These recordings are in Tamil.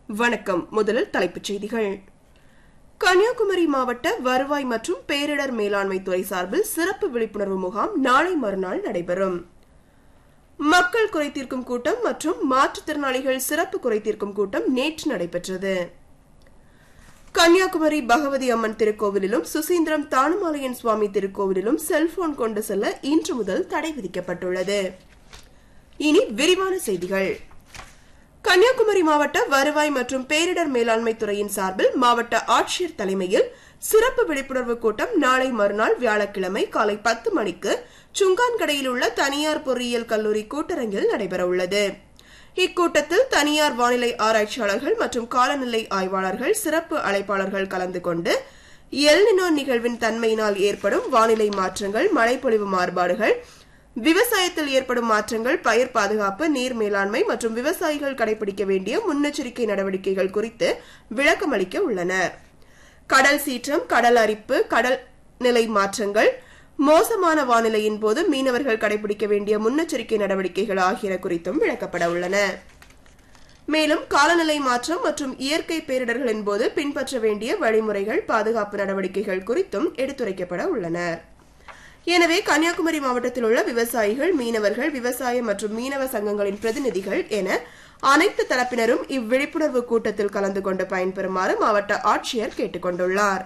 வணக்கம் முதலில் தலைப்புச் செய்திகள் கன்னியாகுமரி மாவட்ட வருவாய் மற்றும் பேரிடர் மேலாண்மை துறை சார்பில் சிறப்பு விழிப்புணர்வு முகாம் நாளை மறுநாள் நடைபெறும் மக்கள் குறைதீர்க்கும் கூட்டம் மற்றும் மாற்றுத்திறனாளிகள் சிறப்பு குறைதீர்க்கும் கூட்டம் நேற்று நடைபெற்றது கன்னியாகுமரி பகவதி அம்மன் திருக்கோவிலிலும் சுசீந்திரம் தானுமாலையன் சுவாமி திருக்கோவிலிலும் செல்போன் கொண்டு செல்ல இன்று முதல் தடை விதிக்கப்பட்டுள்ளது இனி விரிவான செய்திகள் கன்னியாகுமரி மாவட்ட வருவாய் மற்றும் பேரிடர் மேலாண்மை துறையின் சார்பில் மாவட்ட ஆட்சியர் தலைமையில் சிறப்பு விழிப்புணர்வு கூட்டம் நாளை மறுநாள் வியாழக்கிழமை காலை பத்து மணிக்கு சுங்கான்கடையில் உள்ள தனியார் பொறியியல் கல்லூரி கூட்டரங்கில் நடைபெறவுள்ளது இக்கூட்டத்தில் தனியார் வானிலை ஆராய்ச்சியாளர்கள் மற்றும் காலநிலை ஆய்வாளர்கள் சிறப்பு அழைப்பாளர்கள் கலந்து கொண்டு எல்னினோ நிகழ்வின் தன்மையினால் ஏற்படும் வானிலை மாற்றங்கள் மழைப்பொழிவு மாறுபாடுகள் விவசாயத்தில் ஏற்படும் மாற்றங்கள் பயிர் பாதுகாப்பு நீர் மேலாண்மை மற்றும் விவசாயிகள் கடைபிடிக்க வேண்டிய முன்னெச்சரிக்கை நடவடிக்கைகள் குறித்து விளக்கமளிக்க உள்ளனர் கடல் சீற்றம் கடல் அரிப்பு கடல் நிலை மாற்றங்கள் மோசமான வானிலையின் போது மீனவர்கள் கடைபிடிக்க வேண்டிய முன்னெச்சரிக்கை நடவடிக்கைகள் ஆகியன குறித்தும் விளக்கப்பட உள்ளன மேலும் காலநிலை மாற்றம் மற்றும் இயற்கை பேரிடர்களின் போது பின்பற்ற வேண்டிய வழிமுறைகள் பாதுகாப்பு நடவடிக்கைகள் குறித்தும் எடுத்துரைக்கப்பட உள்ளனர் எனவே கன்னியாகுமரி மாவட்டத்தில் உள்ள விவசாயிகள் மீனவர்கள் விவசாய மற்றும் மீனவ சங்கங்களின் பிரதிநிதிகள் என அனைத்து தரப்பினரும் இவ்விழிப்புணர்வு கூட்டத்தில் கலந்து கொண்டு பயன்பெறுமாறு மாவட்ட ஆட்சியர் கேட்டுக் கொண்டுள்ளார்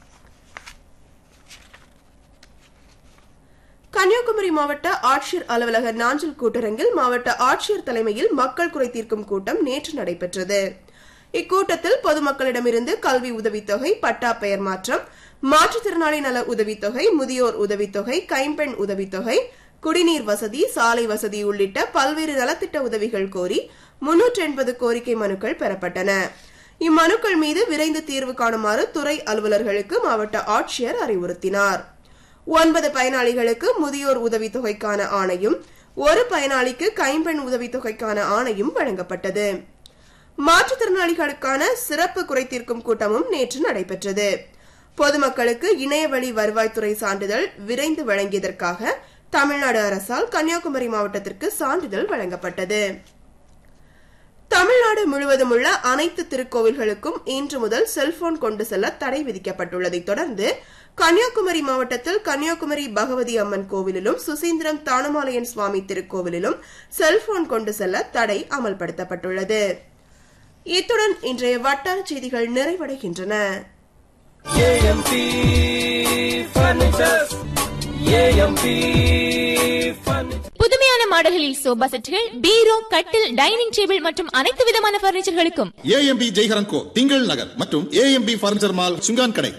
கன்னியாகுமரி மாவட்ட ஆட்சியர் அலுவலக நாஞ்சில் கூட்டரங்கில் மாவட்ட ஆட்சியர் தலைமையில் மக்கள் குறை தீர்க்கும் கூட்டம் நேற்று நடைபெற்றது இக்கூட்டத்தில் பொதுமக்களிடமிருந்து கல்வி உதவித்தொகை பட்டா பெயர் மாற்றம் மாற்றுத்திறனாளி நல உதவித்தொகை முதியோர் உதவித்தொகை கைம்பெண் உதவித்தொகை குடிநீர் வசதி சாலை வசதி உள்ளிட்ட பல்வேறு நலத்திட்ட உதவிகள் கோரி முன்னூற்றி எண்பது கோரிக்கை மனுக்கள் பெறப்பட்டன இம்மனுக்கள் மீது விரைந்து தீர்வு காணுமாறு துறை அலுவலர்களுக்கு மாவட்ட ஆட்சியர் அறிவுறுத்தினார் ஒன்பது பயனாளிகளுக்கு முதியோர் உதவித்தொகைக்கான ஆணையும் ஒரு பயனாளிக்கு கைம்பெண் உதவித்தொகைக்கான ஆணையும் வழங்கப்பட்டது மாற்றுத்திறனாளிகளுக்கான சிறப்பு குறைதீர்க்கும் கூட்டமும் நேற்று நடைபெற்றது பொதுமக்களுக்கு இணையவழி வருவாய்த்துறை சான்றிதழ் விரைந்து வழங்கியதற்காக தமிழ்நாடு அரசால் கன்னியாகுமரி மாவட்டத்திற்கு சான்றிதழ் வழங்கப்பட்டது தமிழ்நாடு முழுவதும் உள்ள அனைத்து திருக்கோவில்களுக்கும் இன்று முதல் செல்போன் கொண்டு செல்ல தடை விதிக்கப்பட்டுள்ளதைத் தொடர்ந்து கன்னியாகுமரி மாவட்டத்தில் கன்னியாகுமரி பகவதி அம்மன் கோவிலிலும் சுசீந்திரம் தானுமாலையன் சுவாமி திருக்கோவிலிலும் செல்போன் கொண்டு செல்ல தடை அமல்படுத்தப்பட்டுள்ளது இத்துடன் இன்றைய வட்டார செய்திகள் நிறைவடைகின்றன ஏஎம்பி ஃபர்னிச்சர்ஸ் ஏஎம்பி ஃபர்னிச்சர் புதுமையான மாடல்களில் சோபா செட்டுகள் பீரோ கட்டில் டைனிங் டேபிள் மற்றும் அனைத்து விதமான பர்னிச்சர்களுக்கும் ஏஎம்பி ஜெய்ஹரன் கோ திங்கள் நகர் மற்றும் ஏஎம்பி பர்னிச்சர் மால் சுங்கான் கடை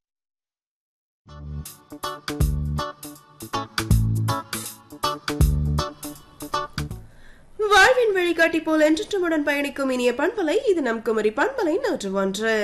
வாழ்வின் வழிகாட்டி போல் என்றுடன் பயணிக்கும் இனிய பண்பலை இது நம் குமரி பண்பலை நூற்று ஒன்று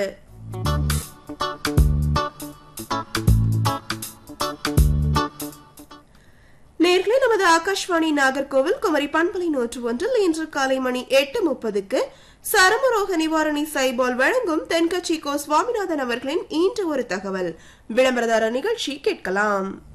நேர்களே நமது ஆகாஷ்வாணி நாகர்கோவில் குமரி பண்பலை நூற்று ஒன்றில் இன்று காலை மணி எட்டு முப்பதுக்கு சரமரோக நிவாரணி சைபால் வழங்கும் தென்கட்சி கோ சுவாமிநாதன் அவர்களின் இன்று ஒரு தகவல் விளம்பரதார நிகழ்ச்சி கேட்கலாம்